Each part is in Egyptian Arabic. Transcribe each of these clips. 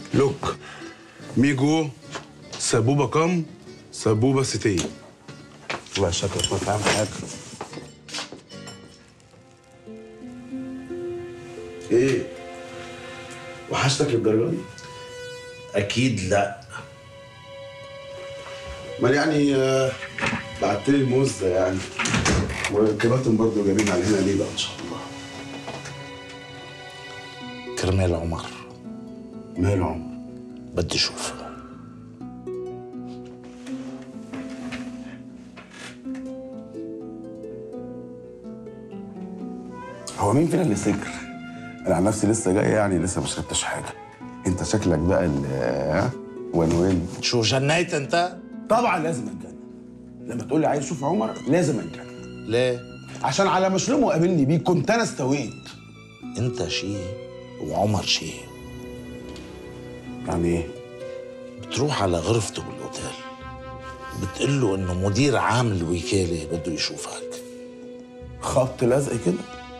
لوك ميجو سبوبه كم سبوبه ستين الله شكلك ما فاهم حاجه ايه وحشتك للدرجه دي اكيد لا ما يعني آه، بعت لي الموز ده يعني والكباتن برضه جايبين على هنا ليله ان شاء الله كرمال عمر ماله عمر بدي اشوفه هو مين فينا اللي سكر؟ انا عن نفسي لسه جاي يعني لسه ما شربتش حاجه انت شكلك بقى ال ها؟ وين وين شو جنيت انت؟ طبعا لازم اتجنن لما تقول لي عايز اشوف عمر لازم اتجنن ليه؟ عشان على ما شلمه قابلني بيه كنت انا استويت انت شيء وعمر شيء يعني ايه؟ بتروح على غرفته بالاوتيل بتقول له انه مدير عام الوكاله بده يشوفك خبط لزق كده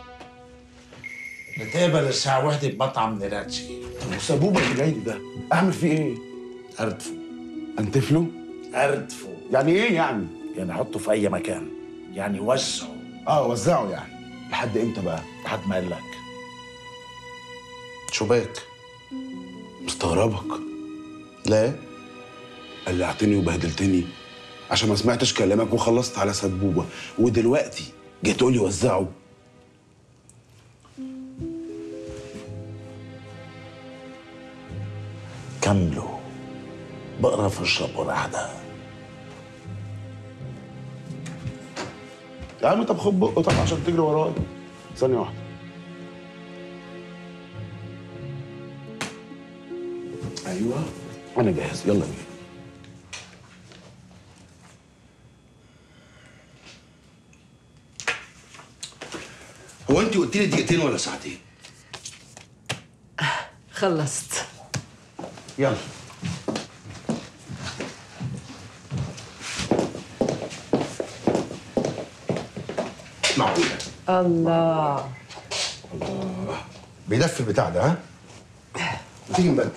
نتقابل الساعة واحدة بمطعم نيراتشي طب وسبوبه اللي جاي لي ده اعمل فيه ايه؟ أردفو انتفله؟ أردفو يعني ايه يعني؟ يعني حطه في أي مكان يعني وسعه اه وزعه يعني لحد امتى بقى؟ لحد ما قال لك شو بك؟ مستغربك ليه؟ قلعتني وبهدلتني عشان ما سمعتش كلامك وخلصت على سبوبه ودلوقتي جاي تقول لي وزعه كملوا بقرف اشرب ورعدة يا عم طب خد بقه طب عشان تجري ورايا ثانية واحدة أيوه أنا جاهز يلا بينا هو انت قلت لي دقيقتين ولا ساعتين؟ خلصت يلا معقولة الله بيدفي البتاع ده ها؟ تيجي نبدل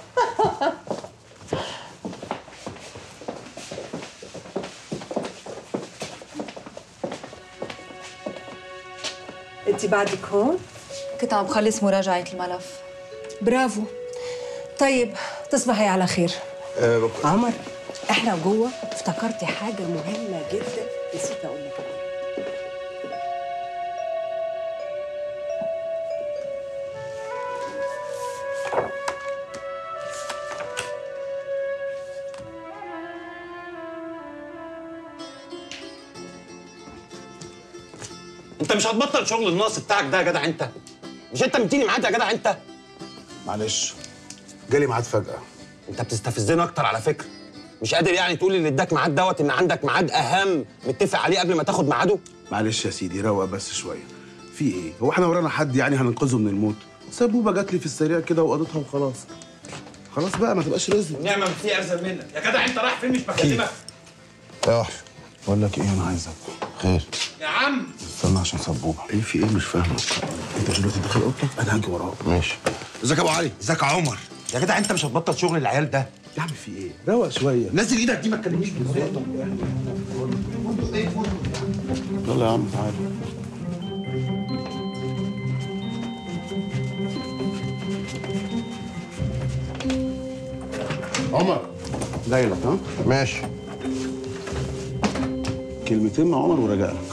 انت بعدك هون كنت عم بخلص مراجعة الملف برافو طيب تصبحي على خير أه عمر احنا جوه افتكرتي حاجه مهمه جدا نسيت اقول لك عليها. انت مش هتبطل شغل الناقص بتاعك ده يا جدع انت مش انت مديني ميعاد يا جدع انت معلش جالي ميعاد فجأة انت بتستفزني اكتر على فكره مش قادر يعني تقول اللي اداك ميعاد دوت ان عندك ميعاد اهم متفق عليه قبل ما تاخد ميعاده معلش يا سيدي روق بس شوية في إيه؟ هو إحنا ورانا حد يعني هننقذه من الموت؟ سبوبة جات لي في السريع كده وقضيتها وخلاص خلاص بقى ما تبقاش رزق النعمه في ارزل منك يا جدع انت رايح فين مش بكلمك يا وحش بقول لك إيه أنا عايزك خير يا عم استنى عشان سبوبة ايه في ايه مش فاهم أنت مش دلوقتي داخل أوضتك أنا هاجي وراك ماشي ازيك يا ابو علي ازيك يا عمر يا جدع انت مش هتبطل شغل العيال ده يا عم في إيه؟ روق شوية نزل ايدك دي ما تكلمنيش بالذات يلا يا عم تعالى عمر جاي لك ها ماشي كلمتين مع عمر وراجع لك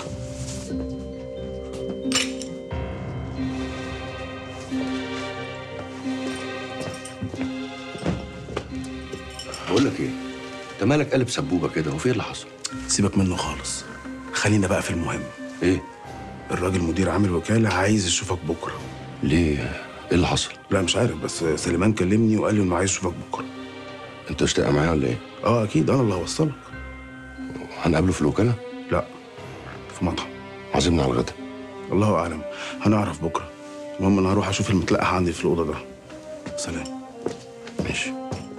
بقول لك ايه انت مالك قلب سبوبه كده هو في ايه اللي حصل سيبك منه خالص خلينا بقى في المهم ايه الراجل مدير عامل وكالة عايز يشوفك بكرة ليه ايه اللي حصل لا مش عارف بس سليمان كلمني وقال لي انه عايز يشوفك بكرة انت اشتاق معايا ولا ايه اه اكيد انا اللي هوصلك هنقابله في الوكاله لا في مطعم عازمنا على الغدا الله اعلم هنعرف بكرة المهم انا هروح اشوف المتلقح عندي في الأوضة ده سلام ماشي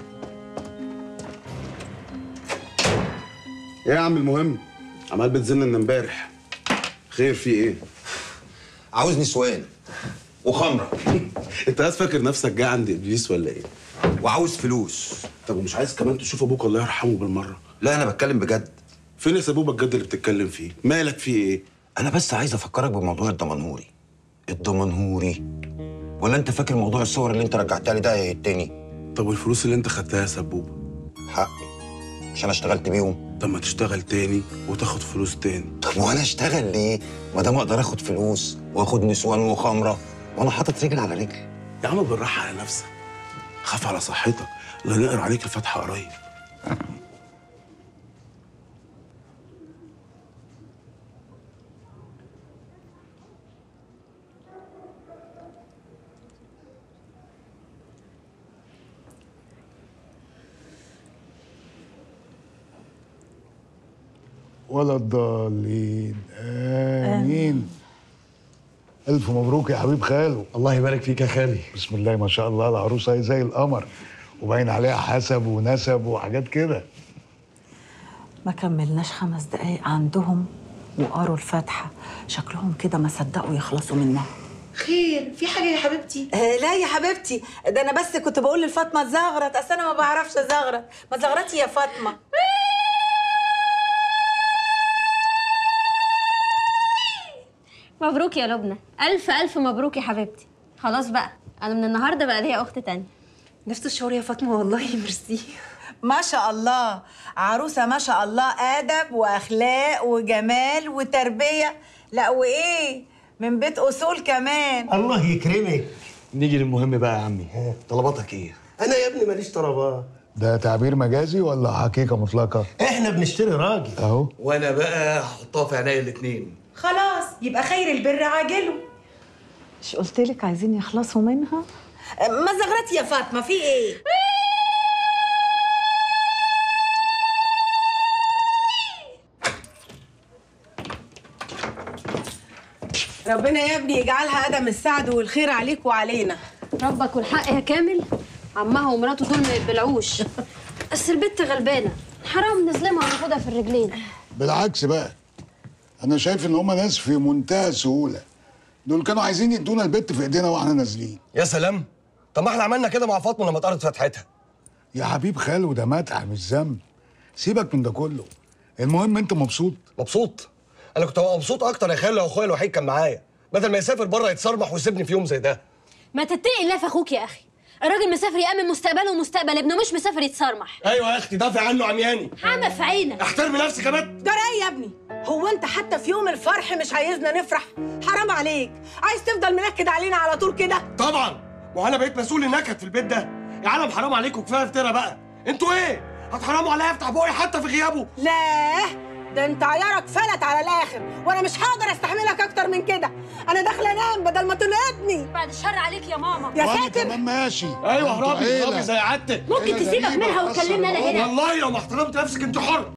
ايه يا عم المهم عمال بتزن من امبارح خير في ايه عاوز نسوان وخمره انت عايز فاكر نفسك جاي عند ابليس ولا ايه وعاوز فلوس طب ومش عايز كمان تشوف ابوك الله يرحمه بالمره لا انا بتكلم بجد فين يا سبوبه الجد اللي بتتكلم فيه مالك فيه ايه انا بس عايز افكرك بموضوع الدمنهوري الدمنهوري ولا انت فاكر موضوع الصور اللي انت رجعتها لي ده يا التاني طب والفلوس اللي انت خدتها يا سبوبه حقي مش انا اشتغلت بيهم طب ما تشتغل تاني وتاخد فلوس تاني طب وانا اشتغل ليه ما دام اقدر اخد فلوس واخد نسوان وخمره وانا حاطط رجل على رجل يا عم بالراحه على نفسك خاف على صحتك لا نقرا عليك الفاتحه قريب ولا الضالين امين الف مبروك يا حبيب خاله الله يبارك فيك يا خالي بسم الله ما شاء الله العروسه هي زي القمر وباين عليها حسب ونسب وحاجات كده ما كملناش خمس دقايق عندهم وقروا الفاتحة شكلهم كده ما صدقوا يخلصوا منها خير في حاجة يا حبيبتي آه لا يا حبيبتي ده انا بس كنت بقول لفاطمه تزغرط اصل انا ما بعرفش ازغرط ما زغرتي يا فاطمه مبروك يا لبنى ألف ألف مبروك يا حبيبتي خلاص بقى أنا من النهاردة بقى ليا أخت تانية نفس الشعور يا فاطمه والله ميرسي ما شاء الله عروسه ما شاء الله ادب واخلاق وجمال وتربيه لا وايه من بيت اصول كمان الله يكرمك نيجي للمهم بقى يا عمي ها، طلباتك ايه انا يا ابني ماليش طلبات ده تعبير مجازي ولا حقيقه مطلقه احنا بنشتري راجل اهو وانا بقى هحطها في عينيا الاتنين خلاص يبقى خير البر عاجله مش قلت لك عايزين يخلصوا منها ما زغرتي يا فاطمه في ايه ربنا يا ابني يجعلها قدم السعد والخير عليك وعلينا ربك والحق يا كامل عمها ومراته دول ما يتبلعوش بس البت غلبانة حرام نظلمها وناخدها في الرجلين بالعكس بقى انا شايف ان هما ناس في منتهى السهوله دول كانوا عايزين يدونا البت في ايدينا واحنا نازلين يا سلام طب ما احنا عملنا كده مع فاطمه لما اتقرت فتحتها يا حبيب خاله ده متعه مش ذنب سيبك من ده كله المهم انت مبسوط مبسوط انا كنت هبقى مبسوط اكتر يا خالي لو اخويا الوحيد كان معايا بدل ما يسافر بره يتصرمح ويسيبني في يوم زي ده ما تتقي الله في أخوك يا أخي الراجل مسافر يأمن مستقبله ومستقبل ابنه مش مسافر يتصرمح ايوه يا اختي دافع عنه عمياني حامى في عينك احترمي نفسك يا بنت جرى ايه يا ابني هو انت حتى في يوم الفرح مش عايزنا نفرح حرام عليك عايز تفضل منكد علينا على طول كده طبعا وانا بقيت مسؤول النكد في البيت ده يا عالم حرام عليكم كفايه افترا بقى انتوا ايه هتحرموا عليا افتح بوقي حتى في غيابه لا ده انت عيارك فلت على الاخر وانا مش هقدر استحملك اكتر من كده انا داخله انام بدل ما تنقضني بعد الشر عليك يا ماما يا وانا ساتر كمان ماشي ايوه انتوا اهربي عيلة. اهربي زي عادتك ممكن عيلة تسيبك غريبة منها وحاسة وتكلمني انا بالوضع. هنا والله لو ما احترمت نفسك انت حر